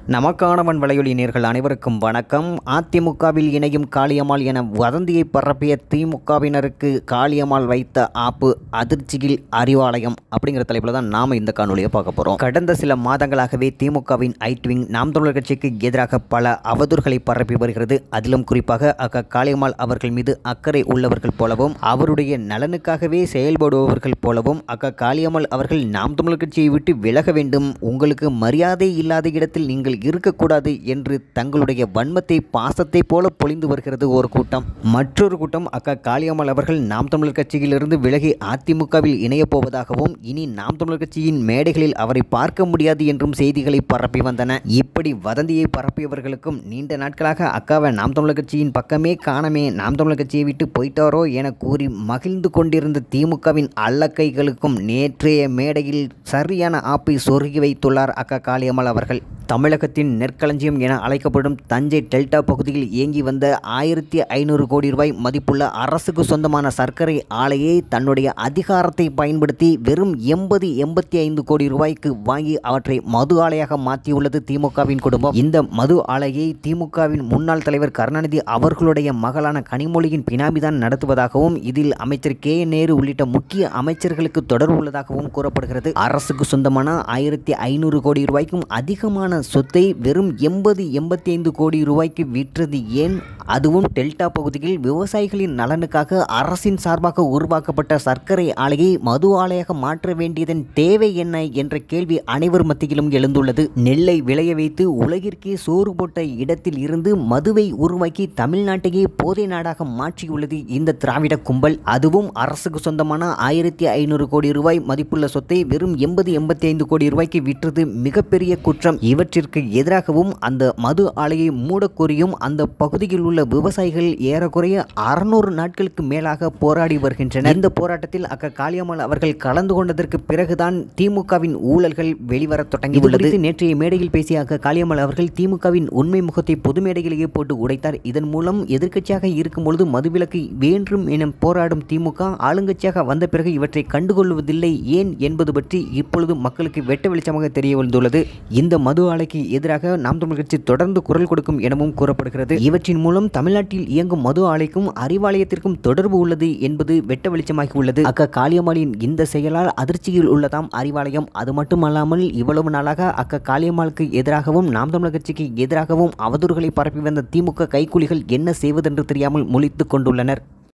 நமக்கானவன் வலையொலி நேர்கள் அனைவருக்கும் வணக்கம் அதிமுகவில் இணையும் காளியம்மாள் என வதந்தியை பரப்பிய திமுகவினருக்கு காளியம்மாள் வைத்த ஆப்பு அதிர்ச்சியில் அறிவாலயம் அப்படிங்கிற தலைப்பில் தான் நாம் இந்த காணொலியை பார்க்க போகிறோம் கடந்த சில மாதங்களாகவே திமுகவின் ஐட்விங் நாம் தமிழர் கட்சிக்கு எதிராக பல அவதூறுகளை பரப்பி வருகிறது அதிலும் குறிப்பாக அக்கா காளியம்மாள் அவர்கள் மீது அக்கறை உள்ளவர்கள் போலவும் அவருடைய நலனுக்காகவே செயல்படுபவர்கள் போலவும் அக்கா காளியம்மாள் அவர்கள் நாம் தமிழர் கட்சியை விட்டு விலக வேண்டும் உங்களுக்கு மரியாதை இல்லாத இடத்தில் நீங்கள் இருக்கக்கூடாது என்று தங்களுடைய வன்மத்தை பாசத்தை போல பொழிந்து வருகிறது ஒரு கூட்டம் மற்றொரு கூட்டம் அக்கா காளியம்மாள் அவர்கள் நாம் தமிழர் கட்சியிலிருந்து விலகி அதிமுகவில் இணையப் போவதாகவும் இனி நாம் தமிழர் கட்சியின் மேடைகளில் அவரை பார்க்க முடியாது என்றும் செய்திகளை பரப்பி வந்தன இப்படி வதந்தியை பரப்பியவர்களுக்கும் நீண்ட நாட்களாக அக்காவை நாம் தமிழர் கட்சியின் பக்கமே காணமே நாம் தமிழர் கட்சியை விட்டு போயிட்டாரோ என கூறி மகிழ்ந்து கொண்டிருந்த திமுகவின் அல்லக்கைகளுக்கும் நேற்றைய மேடையில் சரியான ஆப்பை சொருகி வைத்துள்ளார் அக்கா காளியம்மாள் அவர்கள் தமிழகத்தின் நெற்களஞ்சியம் என அழைக்கப்படும் தஞ்சை டெல்டா பகுதியில் இயங்கி வந்த ஆயிரத்தி ஐநூறு கோடி ரூபாய் மதிப்புள்ள அரசுக்கு சொந்தமான சர்க்கரை ஆலையை தன்னுடைய அதிகாரத்தை பயன்படுத்தி வெறும் எண்பது எண்பத்தி ஐந்து கோடி ரூபாய்க்கு வாங்கி அவற்றை மது ஆலையாக மாற்றியுள்ளது திமுகவின் குடும்பம் இந்த மது ஆலையை திமுகவின் முன்னாள் தலைவர் கருணாநிதி அவர்களுடைய மகளான கனிமொழியின் பினாமிதான் நடத்துவதாகவும் இதில் அமைச்சர் கே நேரு உள்ளிட்ட முக்கிய அமைச்சர்களுக்கு தொடர்பு உள்ளதாகவும் கூறப்படுகிறது அரசுக்கு சொந்தமான ஆயிரத்தி ஐநூறு கோடி ரூபாய்க்கும் அதிகமான சொத்தை வெறும் எண்பது எண்பத்தி ஐந்து கோடி ரூபாய்க்கு விற்றது ஏன் அதுவும் டெல்டா பகுதியில் விவசாயிகளின் நலனுக்காக அரசின் சார்பாக உருவாக்கப்பட்ட சர்க்கரை ஆலையை மது ஆலையாக மாற்ற வேண்டியதன் தேவை என்ன என்ற கேள்வி அனைவர் மத்தியிலும் எழுந்துள்ளது நெல்லை விளைய வைத்து உலகிற்கே சோறு போட்ட இடத்தில் இருந்து மதுவை உருவாக்கி தமிழ்நாட்டையே போதை நாடாக மாற்றியுள்ளது இந்த திராவிட கும்பல் அதுவும் அரசுக்கு சொந்தமான ஆயிரத்தி ஐநூறு கோடி ரூபாய் மதிப்புள்ள சொத்தை வெறும் எண்பது எண்பத்தி ஐந்து கோடி ரூபாய்க்கு விற்றது மிகப்பெரிய குற்றம் இவற்றிற்கு எதிராகவும் அந்த மது ஆலையை மூடக்கோரியும் அந்த பகுதியில் உள்ள விவசாயிகள் ஏறக்குறைய அறுநூறு நாட்களுக்கு மேலாக போராடி வருகின்றனர் இந்த போராட்டத்தில் அக்க காளியம்மாள் அவர்கள் கலந்து கொண்டதற்கு பிறகுதான் திமுகவின் ஊழல்கள் வெளிவரத் தொடங்கியுள்ளது நேற்றைய மேடையில் பேசிய அக்க காளியம்மாள் அவர்கள் திமுகவின் உண்மை முகத்தை பொது மேடையிலேயே போட்டு உடைத்தார் இதன் மூலம் எதிர்க்கட்சியாக இருக்கும் பொழுது மதுவிலக்கு வேண்டும் என போராடும் திமுக ஆளுங்கட்சியாக வந்த பிறகு இவற்றை கண்டுகொள்வதில்லை ஏன் என்பது பற்றி இப்பொழுது மக்களுக்கு வெட்ட வெளிச்சமாக தெரிய வந்துள்ளது இந்த மது ஆலைக்கு எதிராக நாம் தமிழ் கட்சி தொடர்ந்து குரல் கொடுக்கும் எனவும் கூறப்படுகிறது இவற்றின் மூலம் தமிழ்நாட்டில் இயங்கும் மது ஆலைக்கும் அறிவாலயத்திற்கும் தொடர்பு உள்ளது என்பது வெட்ட வெளிச்சமாகி உள்ளது அக்கா காளியம்மாளின் இந்த செயலால் அதிர்ச்சியில் உள்ளதாம் அறிவாலயம் அது மட்டுமல்லாமல் இவ்வளவு நாளாக அக்கா காளியம்மாளுக்கு எதிராகவும் நாம் தமிழர் கட்சிக்கு எதிராகவும் அவதூறுகளை பரப்பி வந்த திமுக கைக்கூலிகள் என்ன செய்வதென்று தெரியாமல் முழித்துக் கொண்டுள்ளனர்